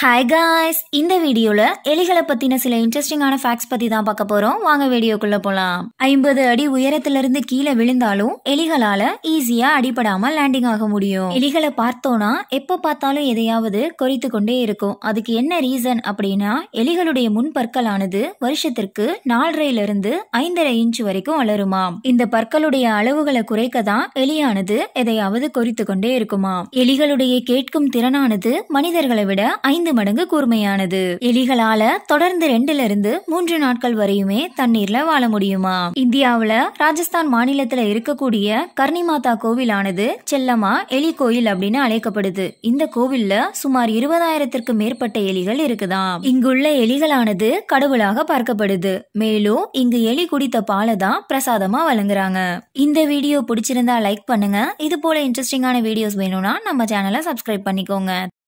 hi guys இந்த வீடியோல எலிகளை பத்தின சில இன்ட்ரெஸ்டிங்கான ஃபேக்ட்ஸ் பத்தி தான் பார்க்க போறோம் வாங்க வீடியோக்குள்ள போலாம் ஐம்பது அடி உயரத்துல இருந்து கீழே விழுந்தாலும் எலிகளால ஈஸியா அடிபடாம லேண்டிங் ஆக முடியும் எலிகளை பார்த்தோம்னா எப்ப பார்த்தாலும் எதையாவது கொறித்து கொண்டே இருக்கும் அதுக்கு என்ன ரீசன் அப்படின்னா எலிகளுடைய முன் பற்களானது வருஷத்திற்கு நாலரைல இருந்து ஐந்தரை இன்ச் வரைக்கும் வளருமாம் இந்த பற்களுடைய அளவுகளை குறைக்க தான் எலியானது எதையாவது கொறித்து கொண்டே இருக்குமாம் எலிகளுடைய கேட்கும் திறனானது மனிதர்களை விட ஐந்து மடங்கு கூர்மையானது எலிகளால தொடர்ந்து ரெண்டுல இருந்து மூன்று நாட்கள் வரையுமே தண்ணீர்ல வாழ முடியுமா இந்தியாவுல ராஜஸ்தான் மாநிலத்துல இருக்கக்கூடிய கர்ணிமாதா கோவிலானது செல்லமா எலி கோயில் அப்படின்னு அழைக்கப்படுது இந்த கோவில்ல சுமார் இருபதாயிரத்திற்கு மேற்பட்ட எலிகள் இருக்குதாம் இங்குள்ள எலிகளானது கடவுளாக பார்க்கப்படுது மேலும் இங்கு எலி குடித்த பாலை தான் பிரசாதமா வழங்குறாங்க இந்த வீடியோ பிடிச்சிருந்தா லைக் பண்ணுங்க இது போல இன்ட்ரெஸ்டிங்கான வீடியோஸ் வேணும்னா நம்ம சேனலை சப்ஸ்கிரைப் பண்ணிக்கோங்க